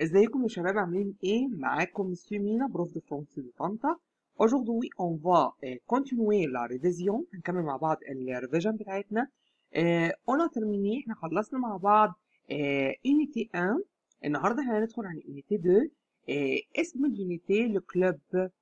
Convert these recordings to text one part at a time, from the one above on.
ازيكم يا شباب عاملين ايه معاكم مسيو مينا بروف دو فرونسي دو طنطا aujourd'hui on va euh, continuer la révision هنكمل مع بعض الريفيجن بتاعتنا euh, on a terminé احنا خلصنا مع بعض euh, unité 1 النهارده احنا هندخل عن unité 2 euh, اسم اليونيتي لو كلوب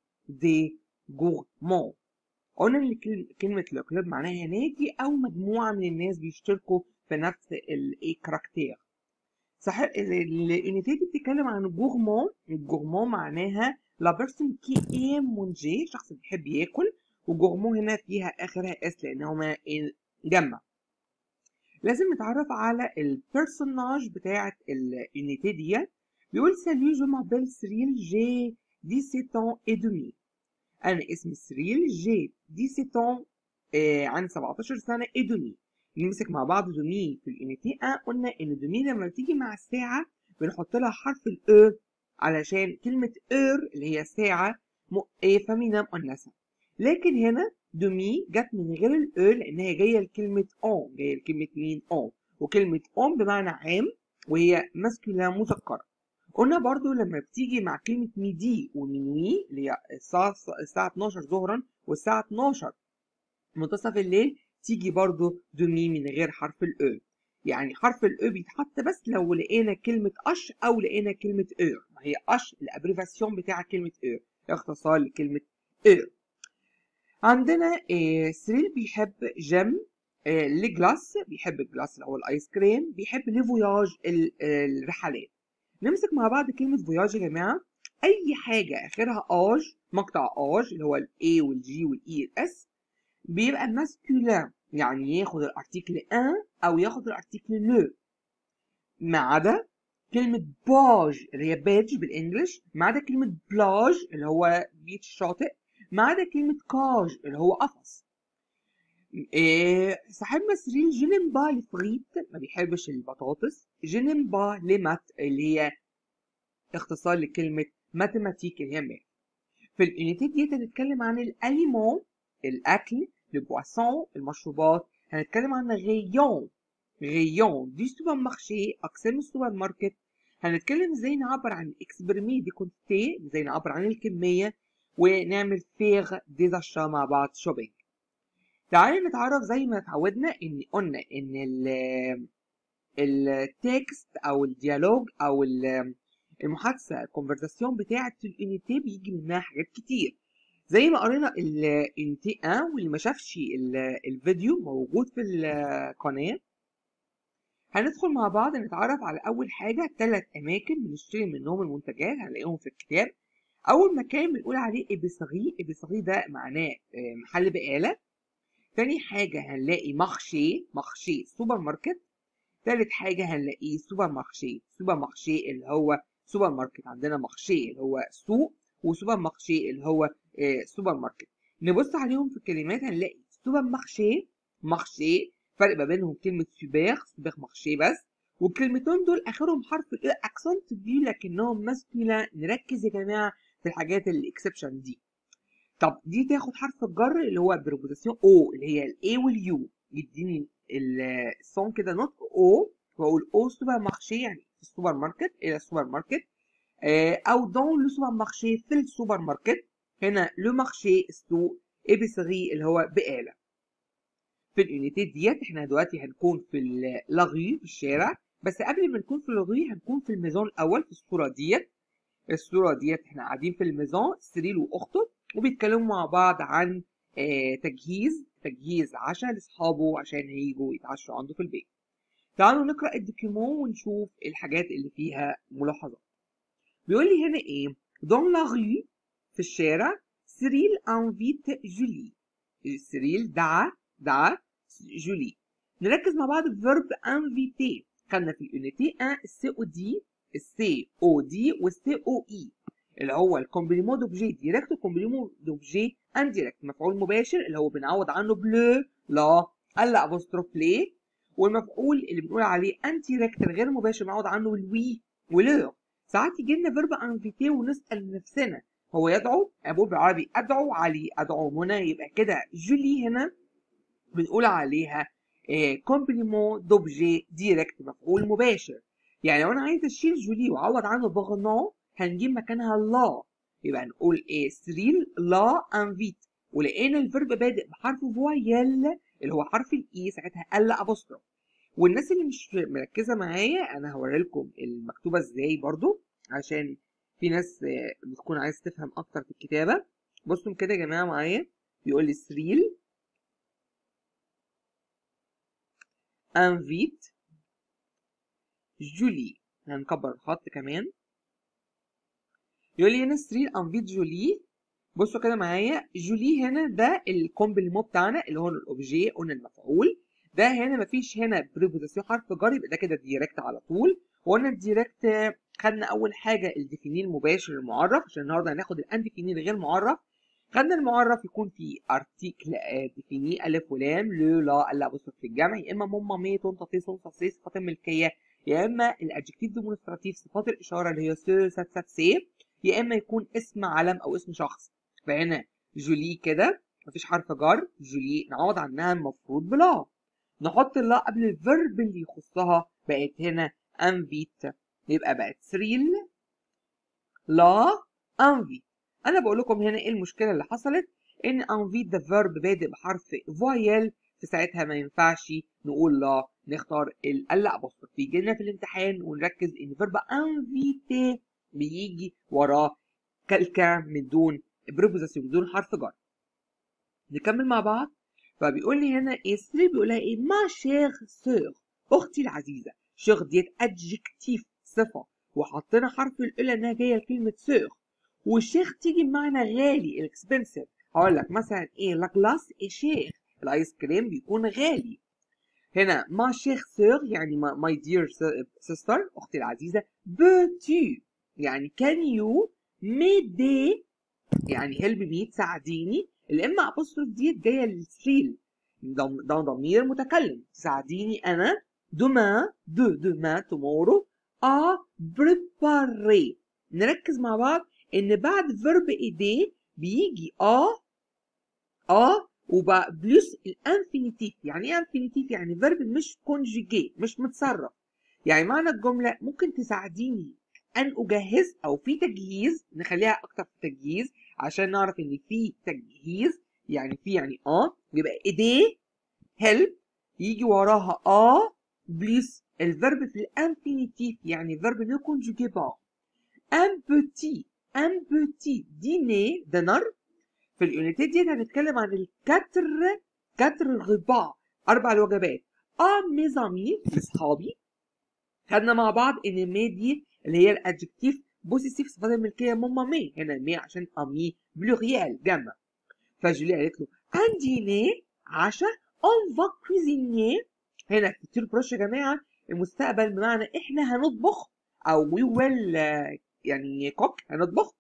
دي gourmands قلنا ان كل- كلمة لو كلوب معناها نادي او مجموعة من الناس بيشتركوا في نفس الكاركتير صحيح اليونيتي دي بتتكلم عن جورمون الجورمون معناها لا بيرسون كي ايم مونجي شخص بيحب ياكل وجورمون هنا فيها اخرها اس لان هما جمع لازم نتعرف على البيرسوناج بتاعه اليونيتي دي بيقول سالو جو مابيل سريل جي 17 ans et demi انا اسمي سريل جي 17 ans آه عندي 17 سنه et demi نمسك مع بعض دومي في اليونيتي 1 قلنا ان دومي لما بتيجي مع الساعه بنحط لها حرف الاو علشان كلمه اور اللي هي ساعه م... إيه فمينة مؤنثه لكن هنا دومي جت من غير الاو لانها جايه لكلمه اون جايه لكلمه مين اون وكلمه اون بمعنى عام وهي ماسكولا مذكره قلنا برضو لما بتيجي مع كلمة ميدي ومنوي اللي هي الساعة الساعة 12 ظهرا والساعة 12 منتصف الليل تيجي برضو دومي من غير حرف الاو يعني حرف الاو بيتحط بس لو لقينا كلمة اش او لقينا كلمة اور ما هي اش الابريفاسيون بتاع كلمة اور اختصار لكلمة اور عندنا آه، سريل بيحب جيم آه، لجلاس بيحب الجلاس اللي هو الايس كريم بيحب لي فوياج ال- آه، الرحلات نمسك مع بعض كلمة فوياج يا جماعة أي حاجة آخرها آج مقطع آج اللي هو ال A وال G وال E وال S بيبقى ماسكولين يعني ياخد الارتيكل ان او ياخد الارتيكل لو ما عدا كلمة باج اللي هي باج بالانجلش ما عدا كلمة بلاج اللي هو بيت الشاطئ ما عدا كلمة كاج اللي هو قفص إيه صاحبنا سريل جنم با الفريت ما بيحبش البطاطس جنم با لمات اللي هي اختصار لكلمة ماتيماتيك اللي هي ماث في اليونيتي دي هنتكلم عن الاليمون الاكل البواسون المشروبات هنتكلم عن غيون غيون دي سوبر مارشي اقسام السوبر ماركت هنتكلم ازاي نعبر عن اكسبرمي دي كونتي ازاي نعبر عن الكميه ونعمل فيغ ديزاشا مع بعض شوبينج تعالي نتعرف زي ما اتعودنا ان قلنا ان ال التكست او الديالوج او ال- المحادثه الكونفرساسيون بتاعه اليونيتي بيجي منها حاجات كتير زي ما قرينا اليونيتي 1 واللي ما شافش ال- الفيديو موجود في القناه هندخل مع بعض نتعرف على اول حاجه ثلاث اماكن بنشتري منهم المنتجات هنلاقيهم في الكتاب اول مكان بنقول عليه ابيسغي ابيسغي ده معناه آه، محل بقاله تاني حاجه هنلاقي مخشي مخشي سوبر ماركت تالت حاجة هنلاقيه سوبر مارشي سوبر مارشي اللي هو سوبر ماركت عندنا مارشي اللي هو سوق وسوبر مارشي اللي هو آه، سوبر ماركت نبص عليهم في الكلمات هنلاقي سوبر مارشي مارشي فرق ما بينهم كلمة سوبر سوبر مارشي بس والكلمتين دول آخرهم حرف ال أكسنت دي لكنهم ماسكولا نركز يا جماعة في الحاجات الإكسبشن دي طب دي تاخد حرف الجر اللي هو بريبوزيسيون او اللي هي الاي واليو يديني ال- الصون كده نطق او واقول او سوبر مارشي يعني في السوبر ماركت الى السوبر ماركت آه، او دون لو سوبر مارشي في السوبر ماركت هنا لو مارشي السوق ابيسري اللي هو بقاله في اليونيتي ديت احنا دلوقتي هنكون في ال- لاغي في الشارع بس قبل ما نكون في لاغي هنكون في الميزون الاول في الصوره ديت الصورة ديت احنا قاعدين في الميزون سريل واخته وبيتكلموا مع بعض عن آه تجهيز تجهيز عشاء لاصحابه عشان هيجوا يتعشوا عنده في البيت تعالوا نقرا الدوكيومون ونشوف الحاجات اللي فيها ملاحظات بيقول لي هنا ايه دون لا rue في الشارع سريل انفيت جولي سريل دعا دعا جولي نركز مع بعض في فيرب انفيتي خدنا في اليونيتي 1 السي او دي السي او دي والسي او اي اللي هو الكومبليمون دوبجي ديريكت والكومبليمون دوبجي انديريكت مفعول مباشر اللي هو بنعوض عنه بلو لا الا ابوستروف ليه والمفعول اللي بنقول عليه انديريكت الغير مباشر بنعوض عنه الوي ولو ساعات يجي لنا فيرب انفيتي ونسال نفسنا هو يدعو انا بقول بالعربي ادعو علي ادعو منى يبقى كده جولي هنا بنقول عليها كومبليمون دوبجي ديريكت مفعول مباشر يعني لو انا عايز اشيل جولي واعوض عنه بغنون هنجيب مكانها لا يبقى نقول ايه سريل لا انفيت ولقينا الفيرب بادئ بحرف فويل اللي هو حرف الاي ساعتها ال ابوستروف والناس اللي مش مركزه معايا انا هوري لكم المكتوبه ازاي برضو عشان في ناس بتكون عايز تفهم اكتر في الكتابه بصوا كده يا جماعه معايا بيقول لي سريل انفيت جولي هنكبر الخط كمان يقول لي هنا سرير انفيت جولي بصوا كده معايا جولي هنا ده الكومبليمو بتاعنا اللي هو الاوبجي قلنا المفعول ده هنا مفيش هنا بريبوزيسيون حرف جر يبقى ده كده ديركت على طول وقلنا الديركت خدنا اول حاجه الديفيني المباشر المعرف عشان النهارده هناخد الانديفيني الغير معرف خدنا المعرف يكون في ارتيكل ديفيني الف ولام لو لا الا بص في الجمع يا اما ماما مي طنطا تي صنصا سي صفات الملكيه يا اما الادجكتيف ديمونستراتيف صفات الاشاره اللي هي سو سات سات سي يا اما يكون اسم علم او اسم شخص فهنا جولي كده مفيش حرف جر جولي نعوض عنها المفروض بلا نحط لا قبل الفيرب اللي يخصها بقت هنا انفيت يبقى بقت سريل لا انفيت انا بقول لكم هنا ايه المشكله اللي حصلت ان انفيت ده فيرب بادئ بحرف فويل في ساعتها ما ينفعش نقول لا نختار ال ابوستروف بيجي لنا في الامتحان ونركز ان فيرب انفيتي بيجي وراه كلكة من دون بريبوزيسيون بدون حرف جر نكمل مع بعض فبيقول لي هنا ايه سري بيقول لها ايه ما شيغ سور اختي العزيزه شيغ ديت ادجكتيف صفه وحطينا حرف ال انها جايه لكلمه سور والشيخ تيجي بمعنى غالي الاكسبنسيف هقول لك مثلا ايه لا جلاس ايه شيخ الايس كريم بيكون غالي هنا ما شيخ سور يعني ماي دير سيستر اختي العزيزه بوتي يعني كان يو ميدي يعني هيلب مي تساعديني الاما ابوستروف ديت جايه للسريل ده ضمير متكلم تساعديني انا دوما دو دوما تومورو ا بريباري نركز مع بعض ان بعد فيرب ايدي بيجي ا ا وبقى بلس الانفينيتيف يعني ايه انفينيتيف يعني فيرب مش كونجيجي مش متصرف يعني معنى الجمله ممكن تساعديني ان اجهز او في تجهيز نخليها اكتر في تجهيز عشان نعرف ان في تجهيز يعني في يعني اه يبقى ايديه هيلب يجي وراها اه بلس الفيرب في الانفينيتيف يعني فيرب نو كونجوجي با ان بوتي ان بوتي ديني دينر في اليونيتات ديت هنتكلم عن الكتر كتر الغباء اربع الوجبات اه ميزامي لاصحابي خدنا مع بعض ان مي دي اللي هي الادجكتيف بوسيسيف صفات الملكيه ماما مي هنا مي عشان امي بلوريال جمع فجولي قالت له ان ديني عشاء اون فا كوزيني هنا في التير بروش يا جماعه المستقبل بمعنى احنا هنطبخ او وي ويل يعني كوك هنطبخ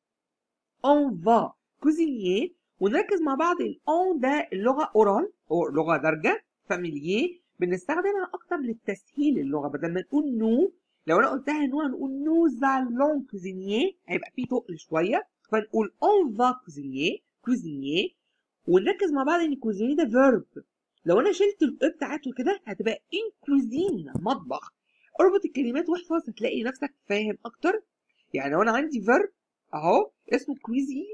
اون فا كوزيني ونركز مع بعض الاون ده اللغه اورال او لغه دارجه فاميلييه بنستخدمها اكتر للتسهيل اللغه بدل ما نقول نو لو انا قلتها نو هنقول نو زالون كوزينيي هيبقى فيه تقل شويه فنقول اون فا كوزينيي كوزينيي ونركز مع بعض ان كوزينيي ده فيرب لو انا شلت الاو بتاعته كده هتبقى ان كوزين مطبخ اربط الكلمات واحفظ هتلاقي نفسك فاهم اكتر يعني لو انا عندي فيرب اهو اسمه كويزين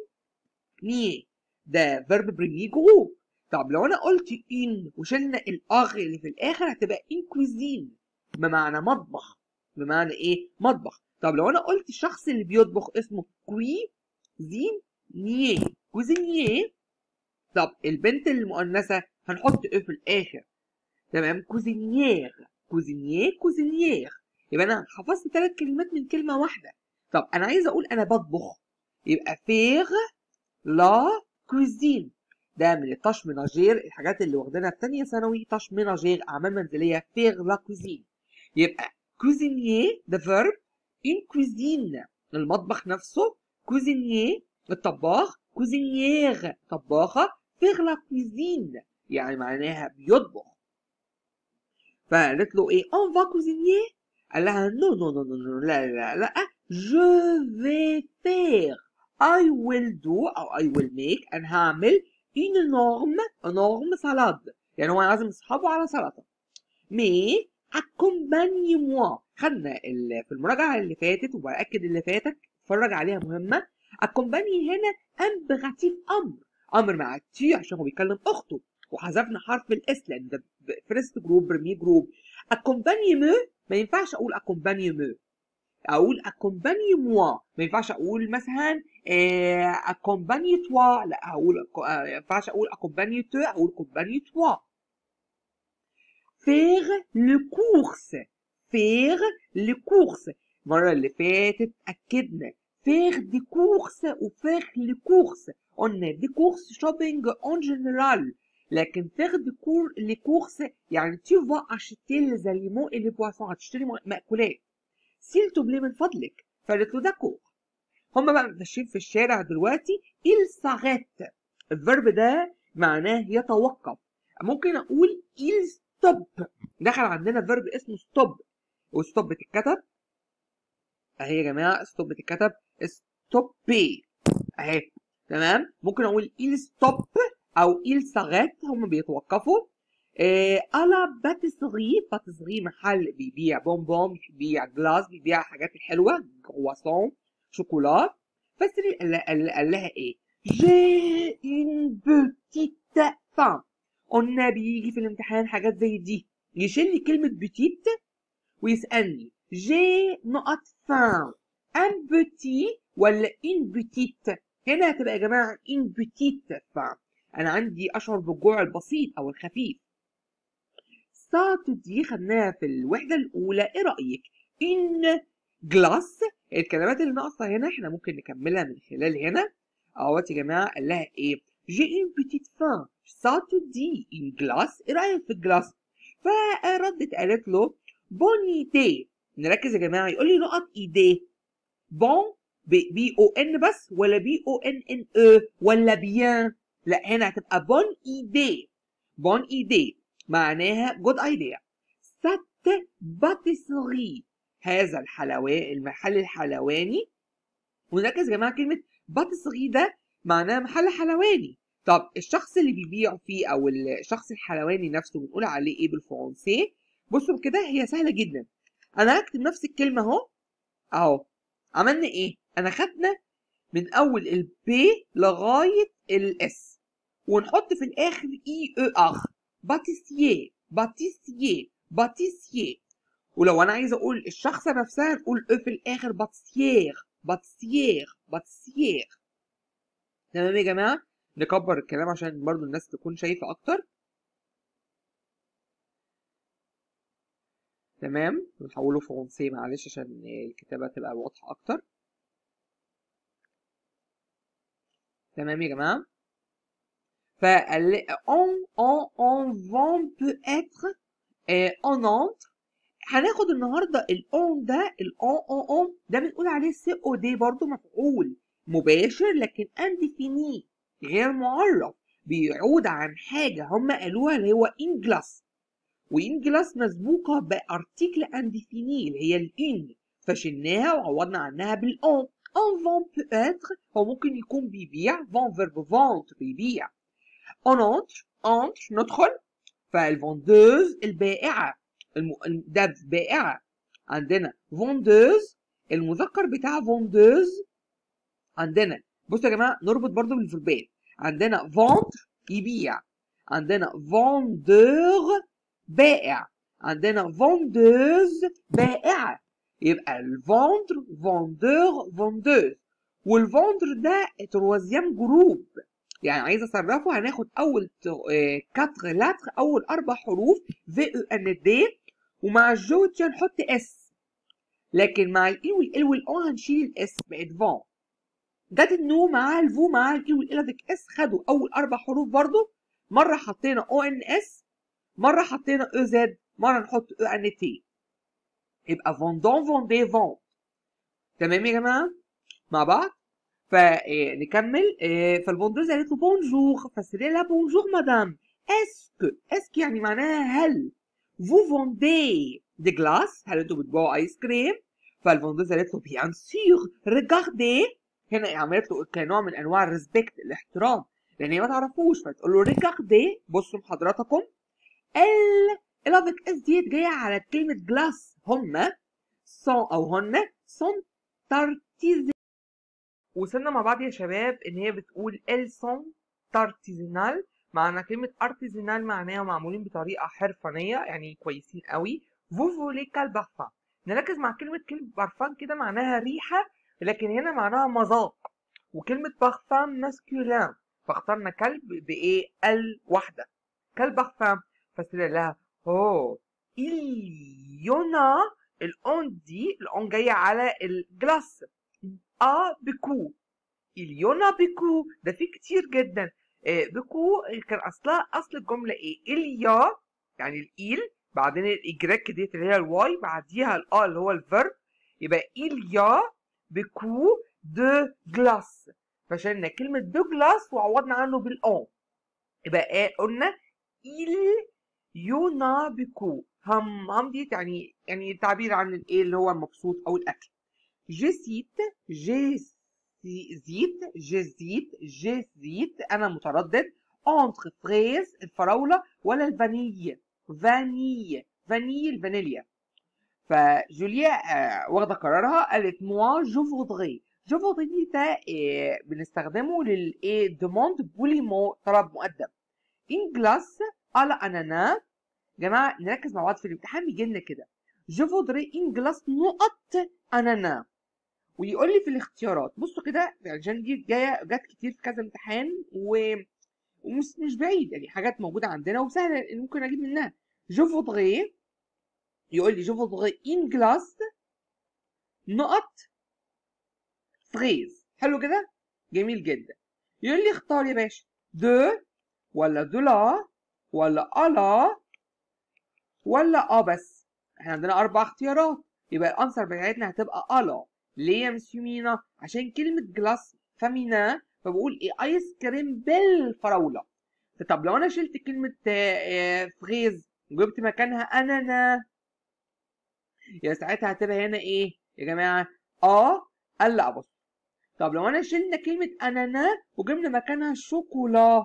ني ده فيرب بريمي جروب طب لو انا قلت ان وشلنا الاغ اللي في الاخر هتبقى ان كويزين بمعنى مطبخ بمعنى ايه مطبخ طب لو انا قلت الشخص اللي بيطبخ اسمه كوي زين نيه كوزينيه طب البنت المؤنثه هنحط ايه في الاخر تمام كوزينيير كوزينيير كوزينيير يبقى انا حفظت ثلاث كلمات من كلمه واحده طب انا عايزه اقول انا بطبخ يبقى فيغ لا كوزين ده من التاش مناجير الحاجات اللي واخدينها في ثانيه ثانوي تاش مناجير اعمال منزليه فيغ لا كوزين يبقى كوزينيير ده فيرب ان كوزين المطبخ نفسه كوزينيير الطباخ كوزينيير طباخه فيغ لا كوزين يعني معناها بيطبخ فقالت له ايه اون فا كوزينيير قال لها نو نو نو نو لا لا لا جو في فير I will do أو I will make أنا هعمل une énorme énorme salade يعني هو عازم أصحابه على سلطة mais accompagne-moi خدنا ال- في المراجعه اللي فاتت وباكد اللي فاتك اتفرج عليها مهمه الكومباني هنا امبغاتيف امر امر مع تي عشان هو بيكلم اخته وحذفنا حرف الاس لان ده فيرست جروب برمي جروب اكومباني مو ما ينفعش اقول اكومباني مو اقول اكومباني موا ما ينفعش اقول مثلا اكومباني توا لا اقول آه، ما ينفعش اقول اكومباني تو اقول كومباني توا faire le course faire le course المرة اللي فاتت أكدنا faire des courses و faire les courses قلنا des courses shopping en général لكن faire des cour les courses يعني tu vas acheter les aliments et les boissons هتشتري م- مأكولات s'il te plaît من فضلك فقالت له داكور هما بقى ماشيين في الشارع دلوقتي il s'arrête الفيرب ده معناه يتوقف ممكن اقول il stop دخل عندنا فيرب اسمه stop وستوب بتتكتب اهي يا جماعه ستوب بتتكتب ستوبي اهي تمام ممكن اقول il stop او il s'arrête هم بيتوقفوا آه على باتيسري باتيسري محل بيبيع بونبون بيبيع جلاس بيبيع حاجات الحلوه كرواسون شوكولا فسري قال قال- قال لها ايه j'ai une petite faim قلنا بيجي في الامتحان حاجات زي دي يشيل لي كلمه بتيت ويسالني جي نقط فان ان بوتي ولا ان بوتيت هنا هتبقى يا جماعه ان بوتيت فان انا عندي اشعر بالجوع البسيط او الخفيف ساعة دي خدناها في الوحدة الأولى إيه رأيك؟ إن جلاس الكلمات اللي ناقصة هنا إحنا ممكن نكملها من خلال هنا أهوت يا جماعة قال لها إيه؟ جي إن بتيت فان ساعة دي إن جلاس إيه رأيك في الجلاس؟ فردت قالت له بون ايدي نركز يا جماعه يقول لي نقط ايدي بون بي او ان بس ولا بي او ان ان او ولا بيان لا هنا هتبقى بون ايدي بون ايدي معناها جود ايديا ست باتيسري هذا الحلواني المحل الحلواني ونركز يا جماعه كلمه باتيسري ده معناها محل حلواني طب الشخص اللي بيبيع فيه او الشخص الحلواني نفسه بنقول عليه ايه بالفرنسي بصوا كده هي سهله جدا انا هكتب نفس الكلمه اهو اهو عملنا ايه انا خدنا من اول البي لغايه الاس ونحط في الاخر اي او ار باتيسييه باتيسييه باتيسييه ولو انا عايزه اقول الشخصه نفسها نقول او في الاخر باتيسيير باتيسيير باتيسيير تمام يا جماعه نكبر الكلام عشان برضو الناس تكون شايفه اكتر تمام نحوله فرنسي معلش عشان الكتابة تبقى واضحة أكتر تمام يا جماعة فقال on on on vend peut être euh, on entre هناخد النهارده الاون ده الاون اون اون ده بنقول عليه سي او دي برضه مفعول مباشر لكن انديفيني غير معرف بيعود عن حاجه هم قالوها اللي هو انجلاس وانجلاس مسبوقه بارتيكل انديفيني اللي هي الان فشلناها وعوضنا عنها بالاون اون فون بو اتر هو ممكن يكون بيبيع فون فيرب فونت بيبيع اون انتر انتر ندخل فالفوندوز البائعه الم... ده بائعه عندنا فوندوز المذكر بتاع فوندوز عندنا بصوا يا جماعه نربط برضو بالفربات عندنا فونتر يبيع عندنا فوندور بائع عندنا فوندوز بائعة يبقى الفوندر فوندور فوندوز والفوندر ده تروازيام جروب يعني عايز اصرفه هناخد اول كاتر لاتر اول اربع حروف في او ان دي ومع الجوتش هنحط اس لكن مع الاي والال والاو هنشيل الاس بقت فون جت النو معاها الفو معاها الاي والال اس خدوا اول اربع حروف برضو مره حطينا او ان اس مره حطينا او زد مره نحط او ان تي يبقى فوندون فوندي فون تمام يا جماعه مع بعض فنكمل فالفوندوز قالت له بونجور فسري لها بونجور مدام اسكو اسكو يعني معناها هل فو فوندي دي جلاس هل انتوا بتبيعوا ايس كريم فالفوندوز قالت له بيان سور ريجاردي هنا عملت له كنوع من انواع الريسبكت الاحترام لان هي ما تعرفوش فتقول له ريجاردي بصوا حضراتكم ال الافك اس ديت جايه على كلمه جلاس هما sont او هن sont artisanales وصلنا مع بعض يا شباب ان هي بتقول elles sont artisanales معنى كلمة artisanal معناها معمولين بطريقة حرفانية يعني كويسين قوي vous voulez quel parfum نركز مع كلمة كلمة بارفان كده معناها ريحة لكن هنا معناها مذاق وكلمة بارفان ماسكولين فاخترنا كلب بإيه ال واحدة كلب بارفان فسر لها اوه إليونا الأون دي الأون جاية على الجلاس ا بكو إليونا بكو ده في كتير جدا بكو كان اصلها اصل الجمله ايه اليا يعني الايل بعدين الاجراك ديت اللي هي الواي بعديها الاه اللي هو الفيرب يبقى اليا بكو دو جلاس فشلنا كلمه دو جلاس وعوضنا عنه بالاون يبقى ايه قلنا il يونا بكو هم هم دي يعني يعني تعبير عن الايه اللي هو المبسوط او الاكل جيسيت جيس زيت جزيت جزيت انا متردد انتر فريز الفراوله ولا الفانيليا فاني فاني الفانيليا فجوليا آه واخده قرارها قالت موا جو فودري جو فودري دي ده آه بنستخدمه للايه دوموند بوليمو طلب مؤدب ان جلاس على انانا جماعه نركز مع بعض في الامتحان بيجي لنا كده جو فودري ان جلاس نقط انانا ويقول لي في الاختيارات بصوا كده عشان دي جايه جت كتير في كذا امتحان و ومش مش بعيد يعني حاجات موجوده عندنا وسهله ممكن اجيب منها جو فودغي يقول لي جو فودغي ان جلاس نقط فريز حلو كده جميل جدا يقول لي اختار يا باشا دو ولا دولا ولا الا ولا اه بس احنا عندنا اربع اختيارات يبقى الانسر بتاعتنا هتبقى الا ليه يا مسيو مينا عشان كلمة جلاس فامينا فبقول ايه ايس كريم بالفراولة طب لو انا شلت كلمة فريز وجبت مكانها انانا يا ساعتها هتبقى هنا ايه يا جماعة اه لا بص طب لو انا شلنا كلمة انانا وجبنا مكانها شوكولا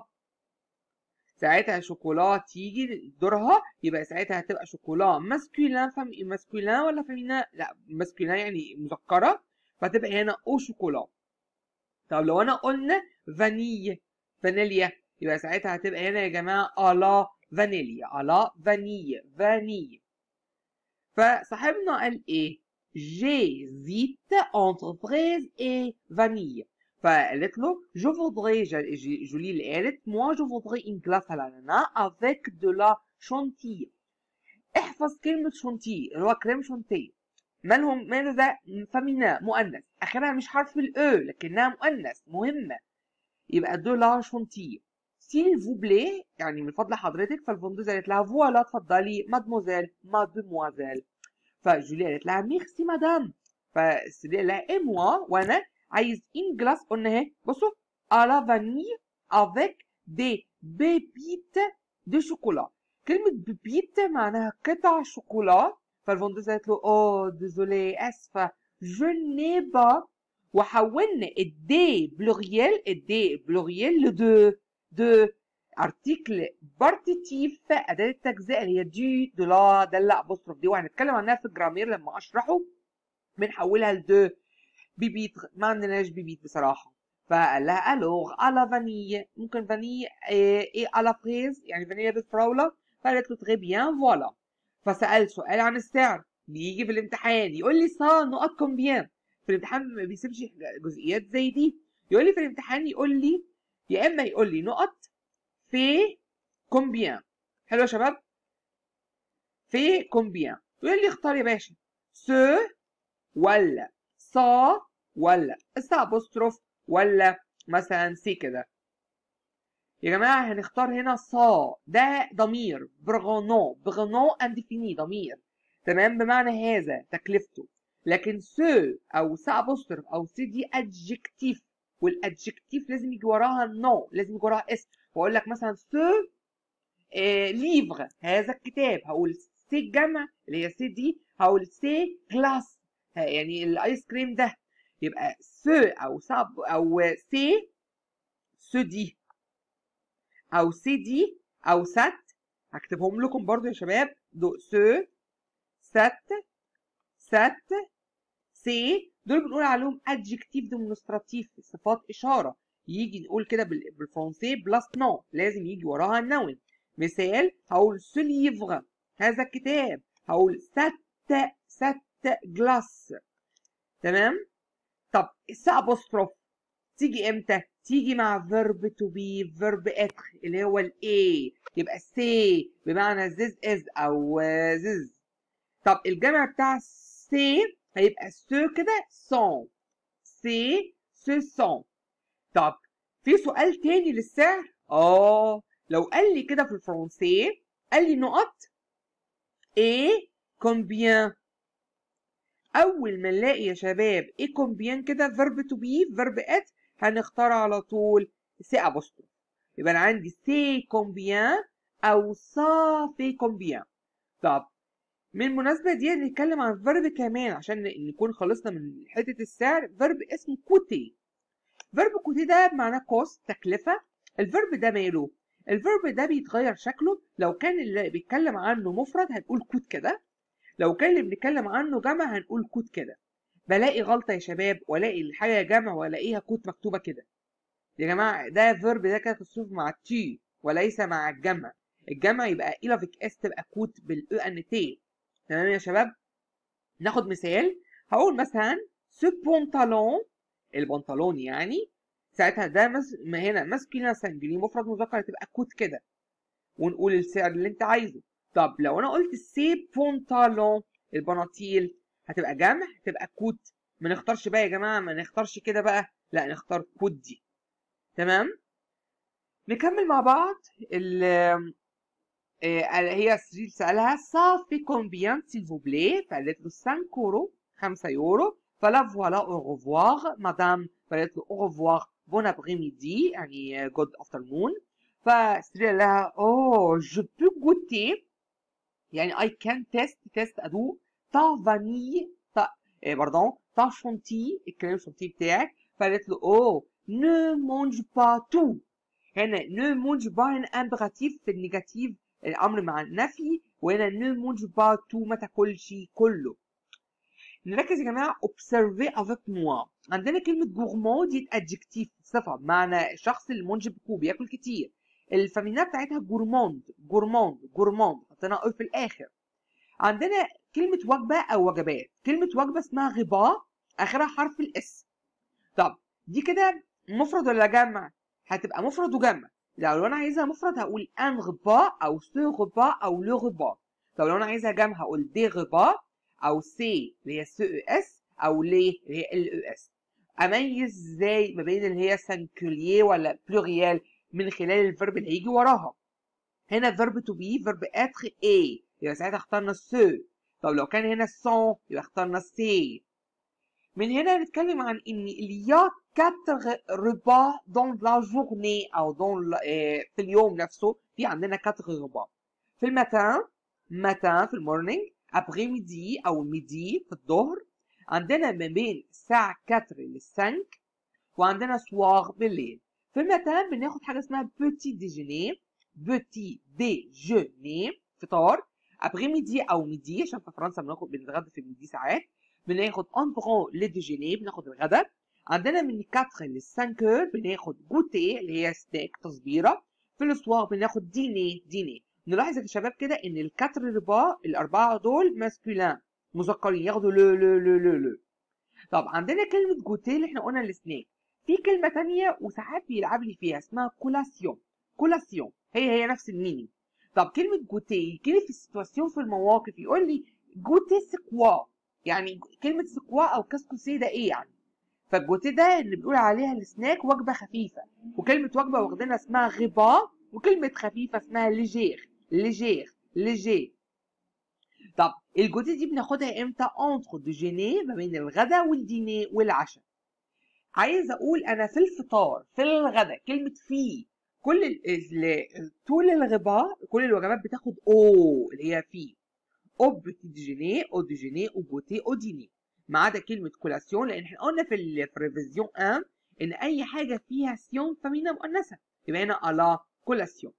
ساعتها شوكولا تيجي دورها يبقى ساعتها هتبقى شوكولا ماسكولين فم... ماسكولين ولا فيمينا لا ماسكولين يعني مذكره فتبقى هنا او شوكولا طب لو انا قلنا فانيليا فانيليا يبقى ساعتها هتبقى هنا يا جماعه الا فانيليا الا فانيليا فانيليا فصاحبنا قال ايه جي زيت entre fraise et vanille فقالت له جو فودري جولي اللي قالت موا جو فودري ان كلاس على الانانا افيك دو لا شونتي احفظ كلمة شونتي اللي هو كريم شونتي مالهم ماله ده فامينا مؤنث اخرها مش حرف الاو لكنها مؤنث مهمة يبقى دو لا شونتي سيل فو بلي يعني من فضل حضرتك فالفندوزة قالت لها فوالا اتفضلي مادموزيل مادموازيل فجولي قالت لها ميرسي مدام فالسيدي قال لها ايه موا وانا عايز ان جلاس قلنا اهي بصوا على فاني افيك دي بيبيت دي شوكولا كلمة بيبيت معناها قطع شوكولا فالفندوزة قالت له اوه ديزولي اسفة جو ني با وحولنا الدي بلوريال الدي بلوريال لدو دو ارتيكل بارتيتيف اداة التجزئة اللي هي دي دو لا ده لا ابوستروف دي وهنتكلم عنها في الجرامير لما اشرحه بنحولها لدو بيبيت ما عندناش بيبيت بصراحه فقال لها الوغ على فانية ممكن فانية ايه, إيه على فريز يعني فانية بالفراولة فقالت له تري بيان فوالا فسأل سؤال عن السعر بيجي في الامتحان يقول لي صا نقط كومبيان في الامتحان ما بيسيبش جزئيات زي دي يقول لي في الامتحان يقول لي يا اما يقول لي نقط في كومبيان حلو يا شباب في كومبيان يقول لي اختار يا باشا سو ولا صا ولا اس ابوستروف ولا مثلا سي كده يا جماعة هنختار هنا صا ده ضمير برغنو برغنو انديفيني ضمير تمام بمعنى هذا تكلفته لكن سو او سا ابوستروف او سي دي ادجكتيف والادجكتيف لازم يجي وراها نو لازم يجي وراها اس واقول لك مثلا سو آه ليفغ هذا الكتاب هقول سي الجمع اللي هي سي دي هقول سي كلاس يعني الايس كريم ده يبقى س او ساب او سي سو دي او سي دي او سات هكتبهم لكم برضو يا شباب دو س سات سات سي دول بنقول عليهم adjective demonstratif صفات اشاره يجي نقول كده بال- بالفرنسي بلس نو لازم يجي وراها نون مثال هقول سو ليفغ هذا الكتاب هقول سات سات جلاس تمام طب الس ابوستروف تيجي امتى تيجي مع فيرب تو بي فيرب اتر اللي هو الاي يبقى سي بمعنى زيز از او زيز طب الجمع بتاع سي هيبقى سو كده سون سي سو سون طب في سؤال تاني للسعر اه لو قال لي كده في الفرنسي قال لي نقط ايه كومبيان اول ما نلاقي يا شباب ايه كومبيان كده فيرب تو بي فيرب ات هنختار على طول سي ابوستروف يبقى انا عندي سي كومبيان او سا في كومبيان طب من المناسبة دي نتكلم عن فيرب كمان عشان نكون خلصنا من حتة السعر فيرب اسمه كوتي فيرب كوتي ده معناه كوست تكلفة الفيرب ده ماله الفيرب ده بيتغير شكله لو كان اللي بيتكلم عنه مفرد هنقول كوت كده لو كان اللي بنتكلم عنه جمع هنقول كوت كده بلاقي غلطة يا شباب والاقي الحاجة جمع والاقيها كوت مكتوبة كده يا جماعة ده فيرب ده كده تصرف مع تي وليس مع الجمع الجمع يبقى إلافيك اس تبقى كوت بالاو ان تي تمام يا شباب ناخد مثال هقول مثلا سو بونتالون البنطلون يعني ساعتها ده مس... ما هنا ماسكينا سنجلي مفرد مذكر هتبقى كوت كده ونقول السعر اللي انت عايزه طب لو انا قلت سي بونتالون البناطيل هتبقى جمع هتبقى كوت ما نختارش بقى يا جماعه ما نختارش كده بقى لا نختار كوت دي تمام نكمل مع بعض ال آه، هي سرير سألها صافي كومبيان سيل فو بلي فقالت له 5 يورو 5 يورو فلا فوالا او ريفوار مدام فقالت له او ريفوار بون ابري ميدي يعني جود افترنون فسرير قال لها اوه جو بو جوتي يعني اي كان تيست تيست ادوق تا فاني تا إيه باردون تا شونتي الكريم شونتي بتاعك فقالت له اوه نو مونج با تو هنا نو مونج با هنا امبراتيف في النيجاتيف الامر مع النفي وهنا نو مونج با تو ما تاكلش كله نركز يا جماعه observez avec moi عندنا كلمه gourmand دي adjective صفه بمعنى الشخص اللي منجب بكو بياكل كتير الفامينا بتاعتها جورموند جورموند جورموند حطينا او في الاخر عندنا كلمه وجبه او وجبات كلمه وجبه اسمها غباء اخرها حرف الاس طب دي كده مفرد ولا جمع هتبقى مفرد وجمع لو انا عايزها مفرد هقول ان غبا او سو غبا او لو غبا طب لو انا عايزها جمع هقول دي غبا او سي اللي هي سو اس او لي اللي هي ال او اس اميز ازاي ما بين اللي هي سنكولير ولا بلوريال من خلال الفيرب اللي هيجي وراها هنا فيرب تو بي فيرب اتر اي يبقى ساعتها اخترنا سو طب لو كان هنا سون يبقى اخترنا سي من هنا نتكلم عن ان il y a quatre repas dans la journée او dans في اليوم نفسه في عندنا quatre repas في المتان متان في المورنينج ابري ميدي او ميدي في الظهر عندنا ما بين الساعة 4 لل 5 وعندنا سوار بالليل في المتان بناخد حاجة اسمها بوتي ديجيني بوتي ديجوني فطار ابري ميدي او ميدي عشان في فرنسا بناخد بنتغدى في ميدي ساعات بناخد ان برون لي ديجيني بناخد الغداء عندنا من 4 ل 5 بناخد جوتي اللي هي سناك تصبيره في السوار بناخد ديني ديني نلاحظ يا شباب كده ان الكاتر ربا الاربعه دول ماسكولين مذكرين ياخدوا لو لو لو لو لو طب عندنا كلمه جوتي اللي احنا قلنا السناك في كلمه تانية وساعات بيلعب لي فيها اسمها كولاسيون كولاسيون هي هي نفس الميني طب كلمه جوتي كلمه في السيتواسيون في المواقف يقول لي جوتي سكوا يعني كلمه سكوا او كاسكوسي ده ايه يعني فالجوتي ده اللي بنقول عليها السناك وجبه خفيفه وكلمه وجبه واخدينها اسمها غبا وكلمه خفيفه اسمها ليجير ليجير ليجير طب الجوتي دي بناخدها امتى انتر ديجيني ما بين الغداء والديني والعشاء عايز اقول انا في الفطار في الغداء كلمه في كل ال ال طول الغباء كل الوجبات بتاخد او اللي هي في او بتي ديجيني او ديجيني او بوتي او ديني ما عدا كلمه كولاسيون لان احنا قلنا في الريفيزيون 1 ان اي حاجه فيها سيون فمينا مؤنثه يبقى هنا الا كولاسيون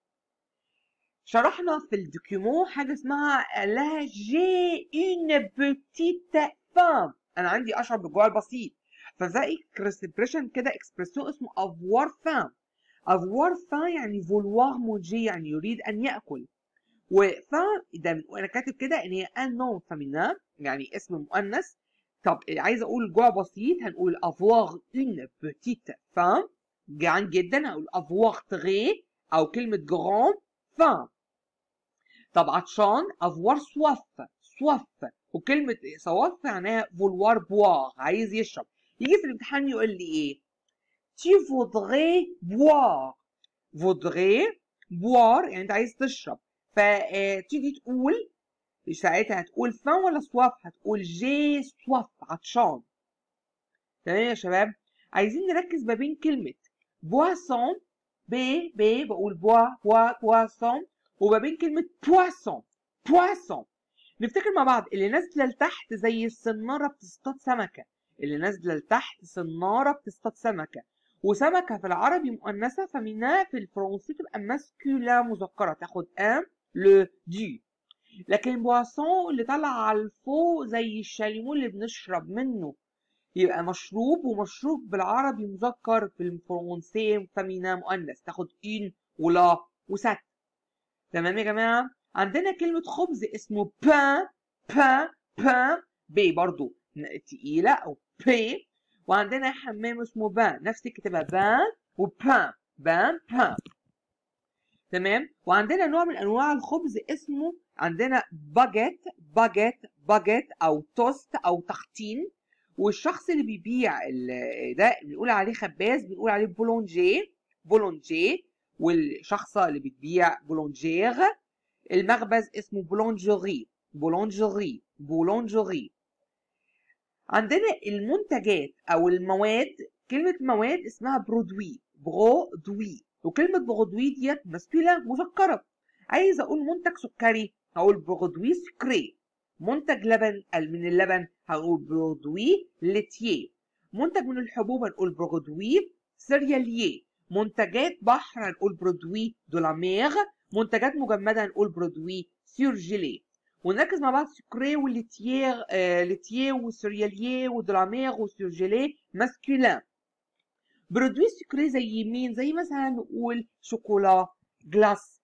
شرحنا في الدوكيومون حاجه اسمها لها جي اون بوتيت faim انا عندي اشعر بالجوع البسيط فده اكسبريشن كده اكسبريسيون اسمه افوار فام افوار فام يعني فولوار مونجي يعني يريد ان ياكل وفام ده انا كاتب كده ان هي ان نون فامينا يعني اسم مؤنث طب عايز اقول جوع بسيط هنقول افوار اون بتيت فام جعان جدا هقول افوار تغي او كلمه جران فام طب عطشان افوار سواف سواف وكلمه سواف معناها فولوار بوار عايز يشرب يجي في الامتحان يقول لي ايه tu voudrais boire voudrais boire يعني انت عايز تشرب فتيجي تقول ساعتها هتقول فان ولا سواف هتقول جي سواف عطشان تمام يا شباب عايزين نركز ما بين كلمة بواسون ب ب بقول بوا بوا بواسون وما بين كلمة بواسون بواسون نفتكر مع بعض اللي نازلة لتحت زي السنارة بتصطاد سمكة اللي نازلة لتحت سنارة بتصطاد سمكة وسمكة في العربي مؤنثة فمنها في الفرنسي تبقى ماسكولا مذكرة تاخد ان لو دي لكن بواسون اللي طالع على الفوق زي الشاليمو اللي بنشرب منه يبقى مشروب ومشروب بالعربي مذكر في الفرنسي فمينا مؤنث تاخد ان ولا وست تمام يا جماعة عندنا كلمة خبز اسمه بان بان بان بي برضو تقيلة أو بي وعندنا حمام اسمه بان نفس الكتابة بان وبان بان بان تمام وعندنا نوع من انواع الخبز اسمه عندنا باجيت باجيت باجيت او توست او تختين والشخص اللي بيبيع ده بنقول عليه خباز بنقول عليه بولونجي بولونجي والشخصة اللي بتبيع بولونجير المخبز اسمه بولونجري بولونجري بولونجري عندنا المنتجات او المواد كلمة مواد اسمها برودوي برودوي وكلمة برودوي ديت ماسكولا مذكرة عايز اقول منتج سكري هقول برودوي سكري منتج لبن من اللبن هقول برودوي ليتيه منتج من الحبوب هنقول برودوي سيرياليه منتجات بحر هنقول برودوي دو لا مير منتجات مجمدة هنقول برودوي سيرجيلي ونركز مع بعض سكري وليتيير آه ليتييه وسيرياليه ودرامير وسيرجيلي ماسكولين برودوي سكري زي مين زي مثلا نقول شوكولا جلاس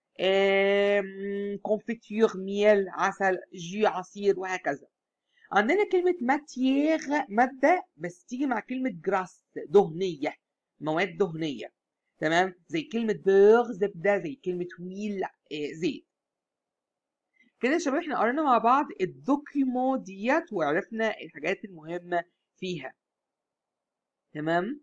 كونفيتير ميل عسل جي عصير وهكذا عندنا كلمة ماتيير مادة بس تيجي مع كلمة جراس دهنية مواد دهنية تمام زي كلمة بير زبدة زي كلمة ويل زيت كده يا شباب احنا قرينا مع بعض الدوكيومو ديت وعرفنا الحاجات المهمة فيها تمام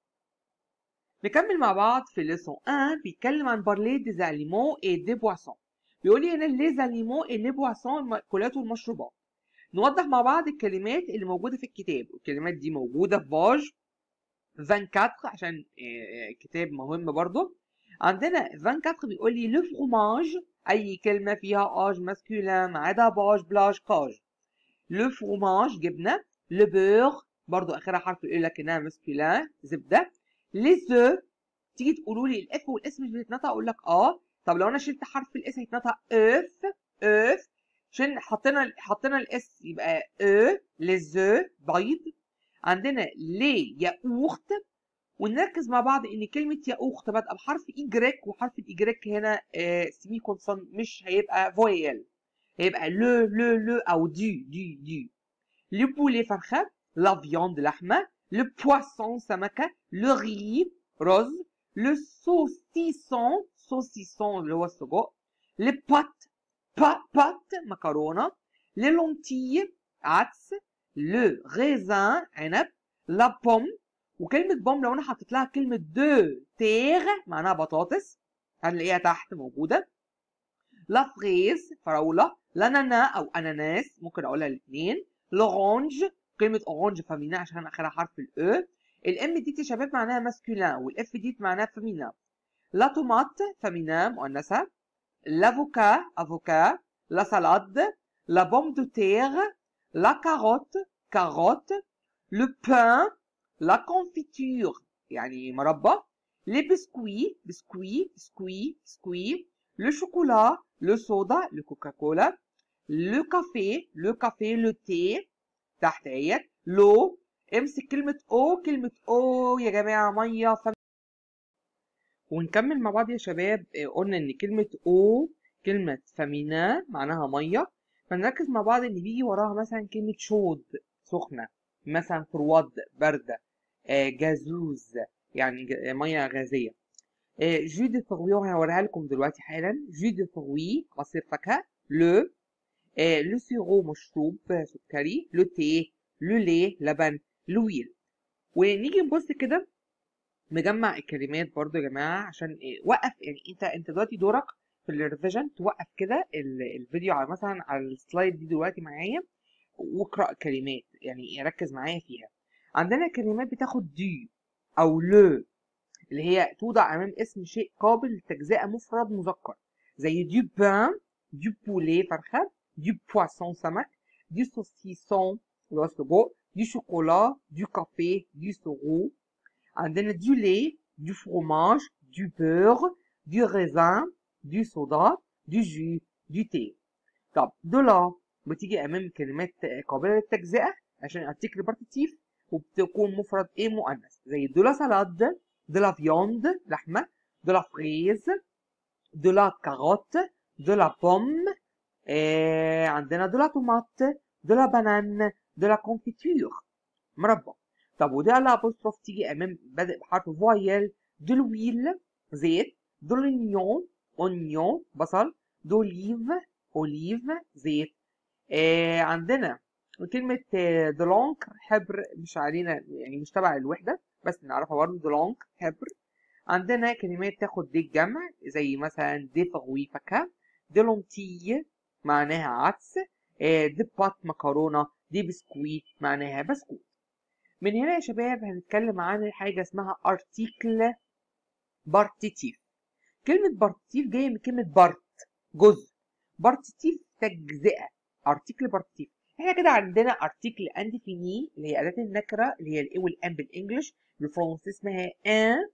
نكمل مع بعض في ليسون 1 بيتكلم عن بارلي دي زاليمون اي دي بواسون بيقول لي هنا لي زاليمون اي لي بواسون المأكولات والمشروبات نوضح مع بعض الكلمات اللي موجودة في الكتاب الكلمات دي موجودة في باج 24 عشان كتاب مهم برضه عندنا 24 بيقول لي لو فروماج اي كلمه فيها اج ماسكولين ما عدا باج بلاج كاج لو فروماج جبنه لو بور برضو اخرها حرف يقول لك انها ماسكولين زبده لي زو تيجي تقولوا لي الاف والاس مش بتتنطق اقول لك اه طب لو انا شلت حرف الاس هيتنطق اف اف عشان حطينا حطينا الاس يبقى او لي زو بيض عندنا لي ياقوخت ونركز مع بعض ان كلمه ياقوخت بادئه بحرف ايجريك وحرف الايجريك هنا آه سيمي كونسون مش هيبقى فويل هيبقى لو لو لو او دي دي دي لو بولي فرخه لا فياند لحمه لو بواسون سمكه لو ري رز لو سوسيسون سوسيسون اللي هو السجق لي بات با بات مكرونه لي لونتي عدس لو ريزان عنب لا بوم وكلمة بوم لو أنا حطيت لها كلمة دو تيغ معناها بطاطس هنلاقيها تحت موجودة لا فريز فراولة لانانا أو أناناس ممكن أقولها الاتنين لورانج كلمة أورانج فامينا عشان آخرها حرف الأو الإم دي يا شباب معناها ماسكولين والإف دي معناها فامينا لا تومات فامينا مؤنثة لافوكا افوكا لا سالاد لا بوم دو تيغ لا كاروت كاروت لو بان لا كونفيتور يعني مربى لي بسكوي بسكوي بسكوي بسكوي لو شوكولا لو صودا لو كوكاكولا لو كافي لو كافي لو تي تحت اهيت لو امسك كلمة او كلمة او يا جماعة مية فم... ونكمل مع بعض يا شباب آه، قلنا ان كلمة او كلمة فامينا معناها مية فنركز مع بعض ان بيجي وراها مثلا كلمة شود سخنة مثلا فرواد باردة آه، جازوز يعني ج- آه، مية غازية آه، جو دي فروي هوريها لكم دلوقتي حالا جو دي فروي عصير فاكهة لو آه، لو سيرو مشروب آه، سكري لو تي لو لي لبن لويل ونيجي نبص كده نجمع الكلمات برضو يا جماعة عشان إيه، وقف يعني انت انت دلوقتي دورك في الريفيجن توقف كده ال- الفيديو على مثلا على السلايد دي دلوقتي معايا واقرأ كلمات يعني ركز معايا فيها عندنا كلمات بتاخد دي او لو اللي هي توضع امام اسم شيء قابل للتجزئة مفرد مذكر زي دي بان دي بولي فرخة دي بواسون سمك دي سوسيسون اللي هو سجق دي شوكولا دي كافيه دي سورو عندنا دو لي دو فروماج دو بور دو ريزان دو صودا دو جو دو تي طب دول بتيجي امام كلمات قابله للتجزئه عشان ارتيكل بارتيتيف وبتكون مفرد ايه مؤنث زي دو لا سالاد دو لا فيوند لحمه دو لا فريز دو لا كاروت دو لا بوم آه عندنا دو لا تومات دو لا بانان دو لا كونفيتور مربى طب وده الابوستروف تيجي امام بادئ بحرف فويل دولويل زيت دولينيون اونيون بصل دوليف اوليف زيت آه عندنا كلمة آه، دولونك حبر مش علينا يعني مش تبع الوحدة بس نعرفها برضه دولونك حبر عندنا كلمات تاخد دي الجمع زي مثلا دي فغوي فاكهة دي لونتي معناها عدس آه، دي بات مكرونة دي بسكويت معناها بسكوت من هنا يا شباب هنتكلم عن حاجة اسمها ارتيكل بارتيتيف كلمة بارتيتيف جاية من كلمة بارت جزء بارتيتيف تجزئة ارتيكل بارتيتيف احنا كده عندنا ارتيكل انديفيني اللي هي أداة النكرة اللي هي الاي والان بالانجلش بالفرنسي اسمها ان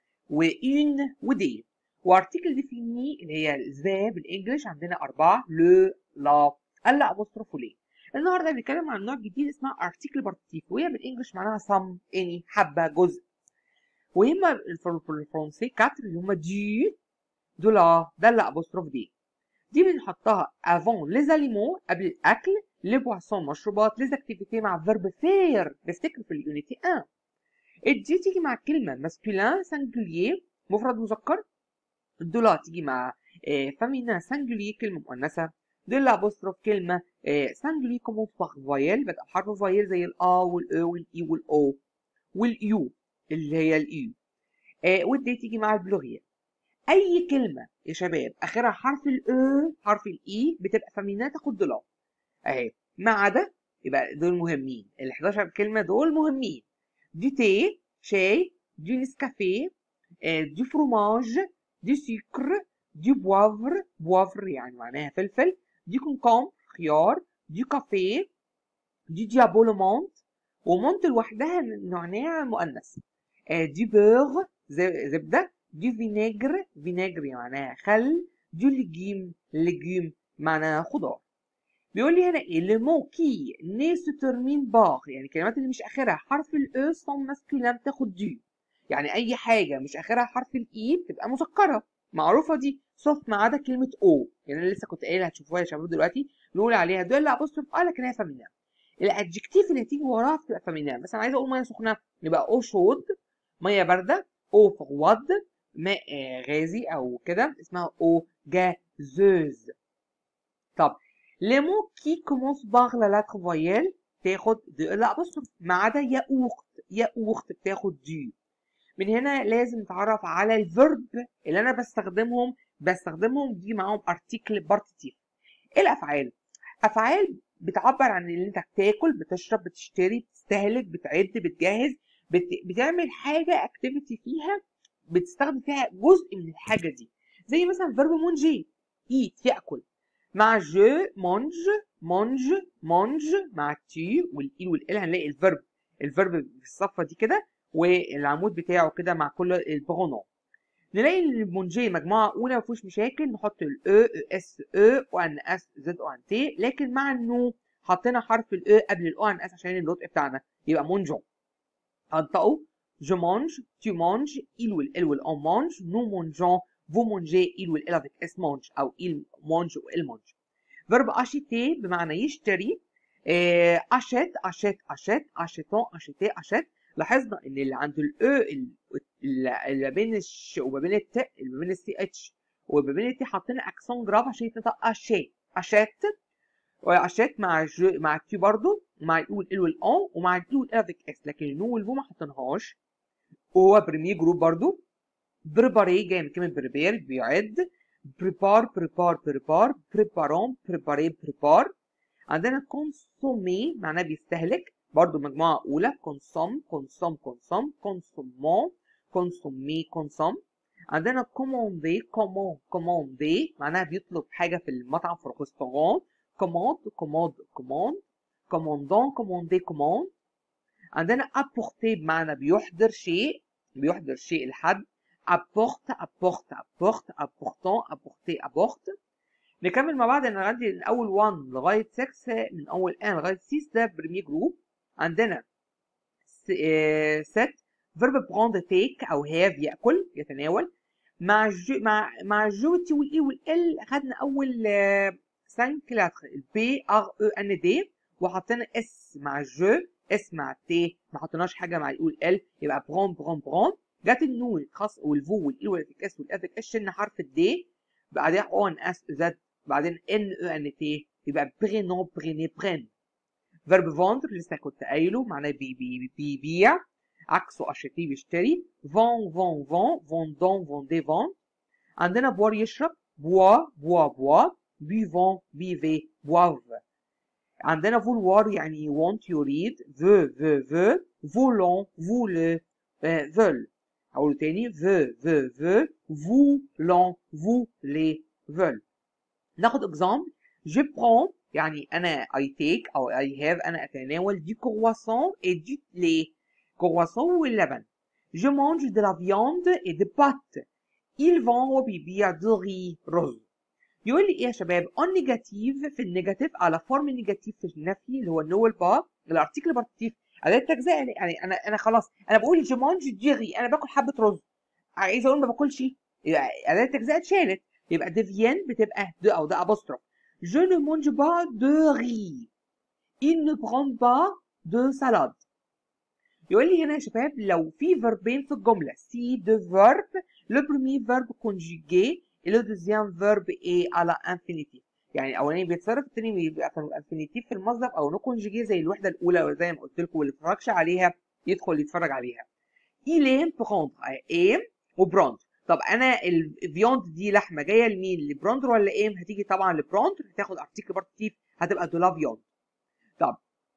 وان ودي وارتيكل ديفيني اللي هي ذا بالانجلش عندنا أربعة لو لا الا ابوستروف وليه النهارده بنتكلم عن نوع جديد اسمها ارتيكل بارتيتيف وهي بالانجلش معناها سم اني حبه جزء وهما الفر- في الفرنسي كاتر اللي هما دي دولا ده اللي ابوستروف دي دي بنحطها افون لي زاليمون قبل الاكل لي بواسون مشروبات لي اكتيفيتي مع فيرب فير نفتكر في اليونيتي 1 الدي تيجي مع كلمه ماسكولين سانجولير مفرد مذكر الدولا تيجي مع فامينا سانجولير كلمه مؤنثه دول ابوستروف كلمه سانجولير كومون باغ فويل بدأ بحرف فويل زي الا والاو والاي والاو واليو اللي هي الايو آه والدي تيجي مع البلوغيال اي كلمه يا شباب اخرها حرف الاو حرف الاي بتبقى فامينا تاخد دولار اهي ما عدا يبقى دول مهمين ال 11 كلمه دول مهمين دي تي شاي دي نسكافيه آه، دي فروماج دي سكر دي بوافر بوافر يعني معناها فلفل دي كونكوم خيار دي كافيه دي ديابولومونت ومونت لوحدها نعناع مؤنث آه، دي بور ز- زبده دي فينيجر فينيجر معناها خل دي ليجيم ليجيم معناها خضار بيقول لي هنا ايه لو مو كي ني سو ترمين باغ يعني الكلمات اللي مش اخرها حرف الاو سون ماسكولين بتاخد دي يعني اي حاجه مش اخرها حرف الاي بتبقى مسكره معروفه دي صف ما عدا كلمه او يعني انا لسه كنت قايلها هتشوفوها يا شباب دلوقتي بنقول عليها دول ابوستروف اه لكن هي فامينا الادجكتيف اللي هتيجي وراها بتبقى فامينا مثلا عايزه اقول ميه سخنه يبقى او شود ميه بارده او فرواد ماء آه، غازي او كده اسمها او جازوز طب لي مو كي كومونس باغ لا لاتر فويل تاخد دي لا بص ما عدا ياقوخت ياقوخت بتاخد دي من هنا لازم نتعرف على الفيرب اللي انا بستخدمهم بستخدمهم دي معاهم ارتيكل بارتيتيف ايه الافعال افعال بتعبر عن اللي انت بتاكل بتشرب بتشتري بتستهلك بتعد بتجهز بت... بتعمل حاجه اكتيفيتي فيها بتستخدم فيها جزء من الحاجه دي زي مثلا فيرب مونجي ايت ياكل مع جو مونج مونج مونج مع التي والاي والال هنلاقي الفيرب الفيرب في الصفه دي كده والعمود بتاعه كده مع كل البرونون نلاقي المونجي مجموعه اولى ما فيهوش مشاكل نحط الاو اس او وان اس زد او ان تي لكن مع النو حطينا حرف الاو قبل الاو ان اس عشان النطق بتاعنا يبقى مونجون هنطقوا je mange tu manges il والال والon mange nous mangeons vous mangez il والال avec s mange او il mange وال mange فيرب acheter بمعنى يشتري آه، achète achète achète achetons acheter achète لاحظنا ان اللي عند الاو اللي ما بين الش وما بين الت اللي ما بين السي اتش وما بين التي حاطين اكسون جراف عشان يتنطق اشي اشات واشات مع جو مع التي برضو مع الاو ال والاون ومع الاو والال افيك اس لكن النو والفو ما حطيناهاش وهو بريمي جروب برضو بريباري جاي من كلمه بريبير بيعد بريبار بريبار بريبار بريبارون بريباري بريبار عندنا كونسومي معناه بيستهلك برضو مجموعة أولى كونسوم كونسوم كونسوم كونسومون كونسومي كونسوم عندنا كوموندي كومون كوموندي معناها بيطلب حاجة في المطعم في الريستوران كوموند كوموند كوموند كوموندون كوموندي كوموند عندنا ابورتي بمعنى بيحضر شيء بيحضر شيء لحد apporte apporte apporte apportant apporter apporte نكمل مع بعض انا عندي من اول 1 لغايه 6 من اول ان لغايه 6 ده بريمي جروب عندنا ست فيرب بروند تيك او هاف ياكل يتناول مع جو مع مع جو تي والاي والال خدنا اول 5 لاتر البي ار او ان دي وحطينا اس مع الجو اس مع تي ما حطيناش حاجه مع الاي والال يبقى برون برون برون جت النون خاص والفو والاي والافك اس والافك اس شلنا حرف الدي بعدين اون اس زد بعدين ان او ان تي يبقى برينون بريني برين فيرب فوندر لسه كنت قايله معناه بي بي بيبيع عكسه اشتري بيشتري فون فون فون فوندون فوندي فون عندنا بوار يشرب بوا بوا بوا بيفون بيفي بواف عندنا فولوار يعني want يريد veut veut veut voulons voulez veulent أقول تاني veut veut veut voulons voulez veulent ناخد اكزامبل je prends يعني أنا I take أو I have أنا أتناول du croissant et du lait croissant واللبن je mange de la viande et des pâtes il vend هو بيبيع de riz رز يقول لي ايه يا شباب on نيجاتيف في النيجاتيف على فورم نيجاتيف في النفي اللي هو النو والبا الارتيكل بارتيف اداه تجزئه يعني انا انا خلاص انا بقول je mange du riz انا باكل حبه رز عايز اقول ما باكلش اداه التجزئه اتشالت يبقى ديفيان بتبقى د او ده ابوستروف Je ne mange pas de riz. Il ne prend pas de salade. يقول لي هنا يا شباب لو في فيربين في الجملة سي دو فيرب لو بريمي فيرب كونجيجي لو دوزيام فيرب ايه على انفينيتيف يعني الاولاني بيتصرف التاني بيبقى في الانفينيتيف في المصدر او نو كونجيجي زي الوحدة الأولى زي ما قلت لكم واللي اتفرجش عليها يدخل يتفرج عليها. il aime prendre aime وبروند طب انا الفيوند دي لحمه جايه لمين لبروندر ولا ايم هتيجي طبعا لبروندر هتاخد ارتيكل بارتيف هتبقى دو لا فيوند طب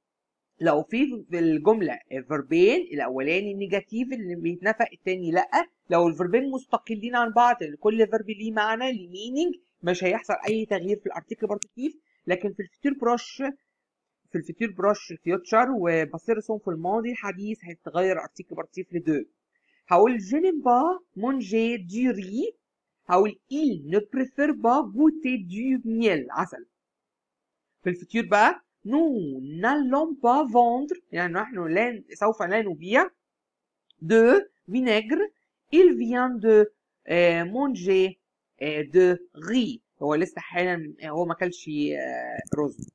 لو في في الجمله فيربين الاولاني نيجاتيف اللي بيتنفق التاني لا لو الفيربين مستقلين عن بعض كل فيرب ليه معنى ليه مينينج مش هيحصل اي تغيير في الارتيكل بارتيف لكن في الفيتير بروش في الفيتير بروش فيوتشر وبصيرسون في الماضي الحديث هيتغير ارتيكل بارتيف لدو هقول je n'aime pas manger du riz هقول il ne préfère pas goûter du miel عسل في الفطير بقى nous n'allons pas vendre يعني نحن لا سوف لا نبيع de vinaigre il vient de euh, manger euh, de riz هو لسه حالا هو ما اكلش euh, رز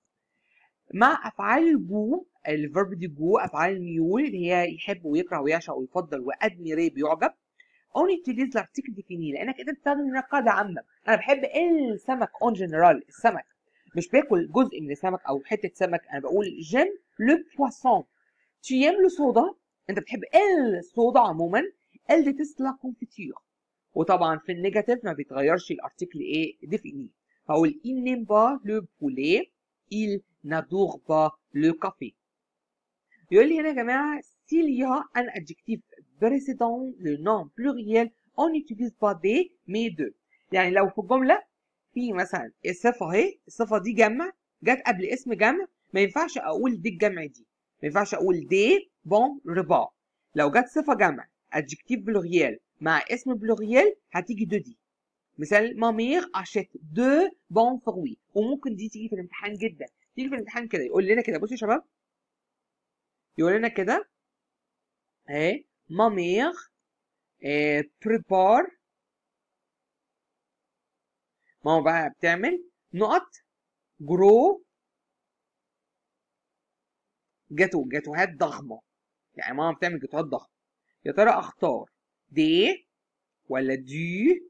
مع افعال الجو الفيرب دي جو افعال الميول اللي هي يحب ويكره ويعشق ويفضل وادميري بيعجب اون يوتيليز لارتيكل ديفيني لانك انت بتستخدم هنا قاعده عامه انا بحب السمك اون جنرال السمك مش باكل جزء من السمك او حته سمك انا بقول جيم لو بواسون تيام لو صودا انت بتحب الصودا عموما ال ديتست لا كونفيتور وطبعا في النيجاتيف ما بيتغيرش الارتيكل ايه ديفيني فاقول il n'aime pas le poulet il n'adore pas le café يقول لي هنا يا جماعة s'il y a un adjectif précédent le nom pluriel on n'utilise pas des mais deux يعني لو في الجملة في مثلا الصفة اهي الصفة دي جمع جت قبل اسم جمع ما ينفعش أقول دي الجمع دي ما ينفعش أقول دي بون ربا لو جت صفة جمع adjectif pluriel مع اسم pluriel هتيجي دو دي مثال ما مير achète deux bons fruits وممكن دي تيجي في الامتحان جدا تيجي في الامتحان كده يقول لنا كده بصوا يا شباب يقول لنا كده اهي ما مير بريبار ماما بقى بتعمل نقط جرو جاتو جاتوهات ضخمه يعني ماما بتعمل جاتوهات ضخمه يا ترى اختار دي ولا دي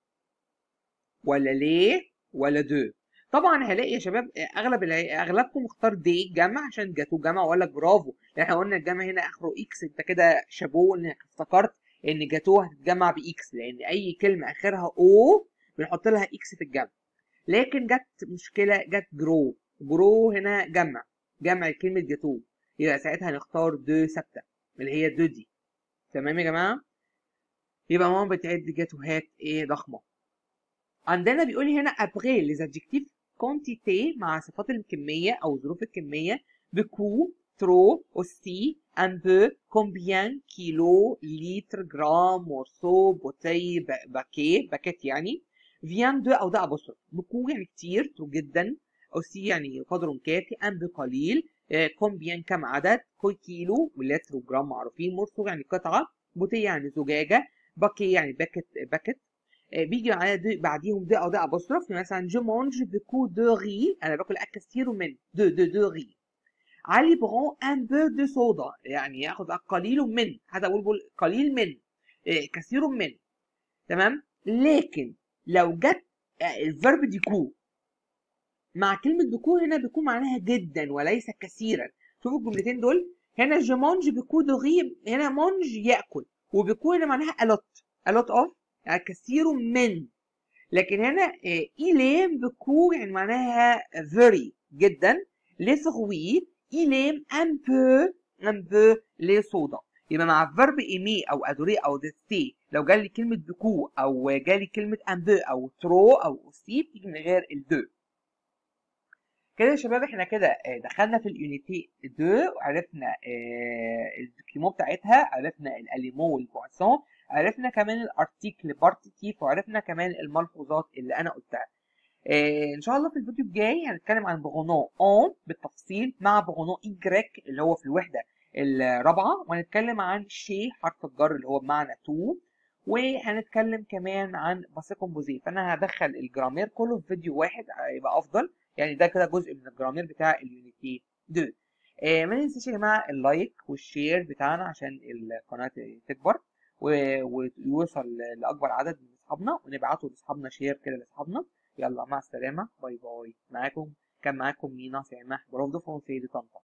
ولا ليه ولا دو طبعا هلاقي يا شباب اغلب اغلبكم اختار دي جمع عشان جاتو جمع ولا برافو احنا قلنا الجمع هنا اخره اكس انت كده شابوه انك افتكرت ان جاتو هتتجمع باكس لان اي كلمه اخرها او بنحط لها اكس في الجمع لكن جت مشكله جت جرو جرو هنا جمع جمع كلمه جاتو يبقى ساعتها هنختار دو ثابته اللي هي دو دي تمام يا جماعه يبقى ماما بتعد جاتوهات ايه ضخمه عندنا بيقول لي هنا ابغي لي adjectifs quantité مع صفات الكميه او ظروف الكميه بكو ترو aussi un peu combien كيلو لتر جرام مورسو بوتي باكيه باكيت يعني فيان دو او ده ابوستروف بكو يعني كتير ترو جدا aussi يعني قدر كافي ان بو قليل كومبيان كم عدد كل كيلو ولتر وجرام معروفين مورسو يعني قطعه بوتي يعني زجاجه باكي يعني باكت باكت بيجي معايا دي بعديهم دي او ده ابوستروف مثلا جو مونج بكو دو ري انا باكل اكل كتير من دو دو دو ري علي برون ان بو دو صودا يعني ياخد قليل من هذا اقول بقول قليل من كثير من تمام لكن لو جت الفيرب ديكو مع كلمة بكو هنا بيكون معناها جدا وليس كثيرا شوفوا الجملتين دول هنا جو مونج بكو دو ري هنا مونج ياكل وبكو هنا معناها الوت الوت اوف يعني كثير من لكن هنا إيليم بكو يعني معناها very جدا لي فروي إيليم ان بو ان بو لي صودا يبقى مع فيرب ايمي او ادوري او دستي لو جالي كلمه بكو او جالي كلمه ان بو او ترو او اوسي بتيجي من غير الدو كده يا شباب احنا كده دخلنا في اليونيتي 2 وعرفنا الدوكيمو بتاعتها عرفنا الاليمو والبواسون عرفنا كمان الارتيكل بارتيتيف وعرفنا كمان الملحوظات اللي انا قلتها آه ان شاء الله في الفيديو الجاي هنتكلم عن بغونون اون بالتفصيل مع بغونون ايجريك اللي هو في الوحده الرابعه وهنتكلم عن شي حرف الجر اللي هو بمعنى تو وهنتكلم كمان عن باسي كومبوزي فانا هدخل الجرامير كله في فيديو واحد يبقى افضل يعني ده كده جزء من الجرامير بتاع اليونيتي 2 آه ما ننساش يا جماعه اللايك والشير بتاعنا عشان القناه تكبر ويوصل لاكبر عدد من اصحابنا ونبعته لاصحابنا شير كده لاصحابنا يلا مع السلامه باي باي معاكم كان معاكم مينا سامح بروف دو فرونسي دي طنطا